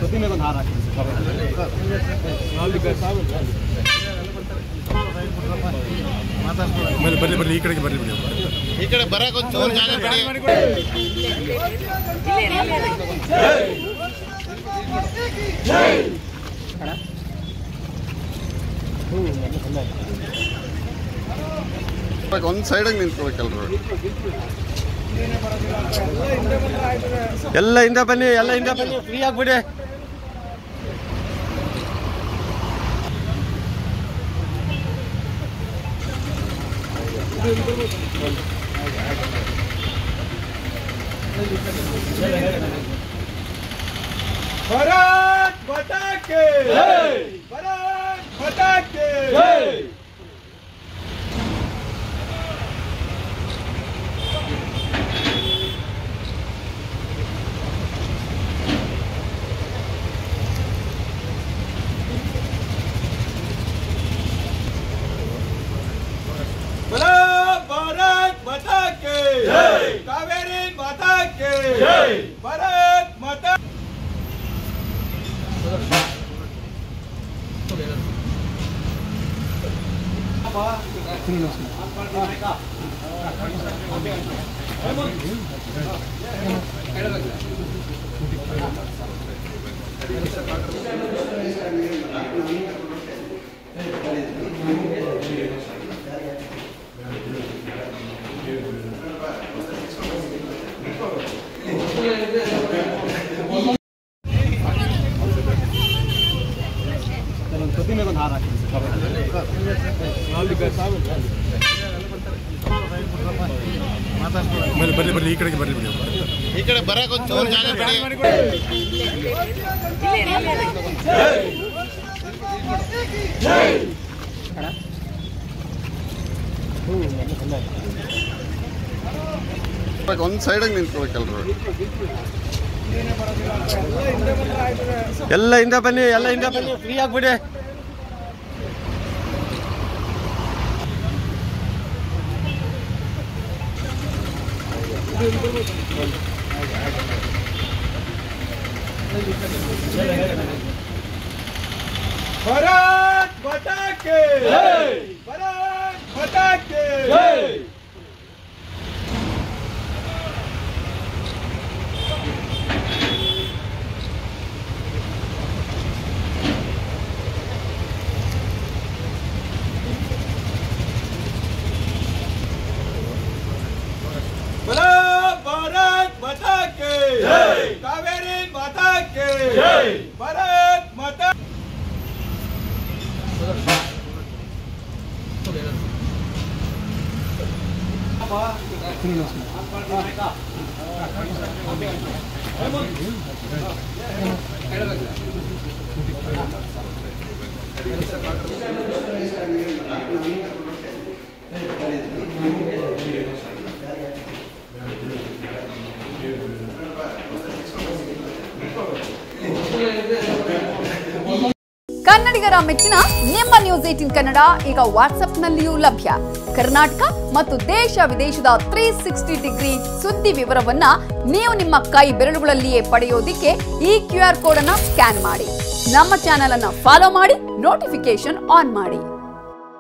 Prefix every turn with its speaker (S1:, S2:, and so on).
S1: ಪ್ರತಿಮೆಗೊಂದು ಹಾರ ಹಾಕಿ
S2: ಬರ್ಲಿ ಬರ್ಲಿ ಬರ್ಲಿ ಈ ಕಡೆಗೆ ಬರ್ಲಿ ಬಿಡಿ
S3: ಈ ಕಡೆ ಬರಕ್ ಒಂಚೂರು ಜಾಗ ಬಿಡಿ ಒಂದ್ ಸೈಡಾಗಿ ನಿಂತ್ಕೋಬೇಕಲ್ರು
S1: ಎಲ್ಲ ಹಿಂದೆ ಬನ್ನಿ ಎಲ್ಲ ಹಿಂದೆ ಬನ್ನಿ ಫ್ರೀ ಆಗ್ಬಿಡಿ
S4: भारत माता के भारत माता के बोलो भारत माता के कावेरी माता के भारत माता
S1: ಪ್ರತಿಮೆಗೊಂದು ಹಾರ ಹಾಕಿ
S2: ಬರ್ಲಿ ಬರ್ಲಿ ಬರ್ಲಿ ಈ ಕಡೆಗೆ ಬರ್ಲಿ ಬಿಡಿ
S3: ಈ ಕಡೆ ಬರಕ್ ಒಂಚೂರು ಜಾಗ ಬಿಡಿ ಒಂದ್ ಸೈಡಾಗಿ ನಿಂತ್ಕೋಬೇಕಲ್ರು
S1: ಎಲ್ಲ ಹಿಂದೆ ಬನ್ನಿ ಎಲ್ಲ ಹಿಂದೆ ಬನ್ನಿ ಫ್ರೀ ಆಗ್ಬಿಡಿ
S4: भारत माता के भारत माता के बोलो भारत माता के कावेरी माता के भारत माता
S5: ಕನ್ನಡಿಗರ ಮೆಚ್ಚಿನ ನಿಮ್ಮ ನ್ಯೂಸ್ ಏಟಿನ್ ಕನ್ನಡ ಈಗ ವಾಟ್ಸ್ಆಪ್ನಲ್ಲಿಯೂ ಲಭ್ಯ ಕರ್ನಾಟಕ ಮತ್ತು ದೇಶ ವಿದೇಶದ ತ್ರೀ ಸಿಕ್ಸ್ಟಿ ಡಿಗ್ರಿ ಸುದ್ದಿ ವಿವರವನ್ನ ನೀವು ನಿಮ್ಮ ಕೈ ಬೆರಳುಗಳಲ್ಲಿಯೇ ಪಡೆಯೋದಿಕ್ಕೆ ಈ ಕ್ಯೂ ಆರ್ ಕೋಡ್ ಅನ್ನ ಸ್ಕ್ಯಾನ್ ಮಾಡಿ ನಮ್ಮ ಚಾನೆಲ್ ಅನ್ನ ಫಾಲೋ ಮಾಡಿ ನೋಟಿಫಿಕೇಶನ್ ಆನ್ ಮಾಡಿ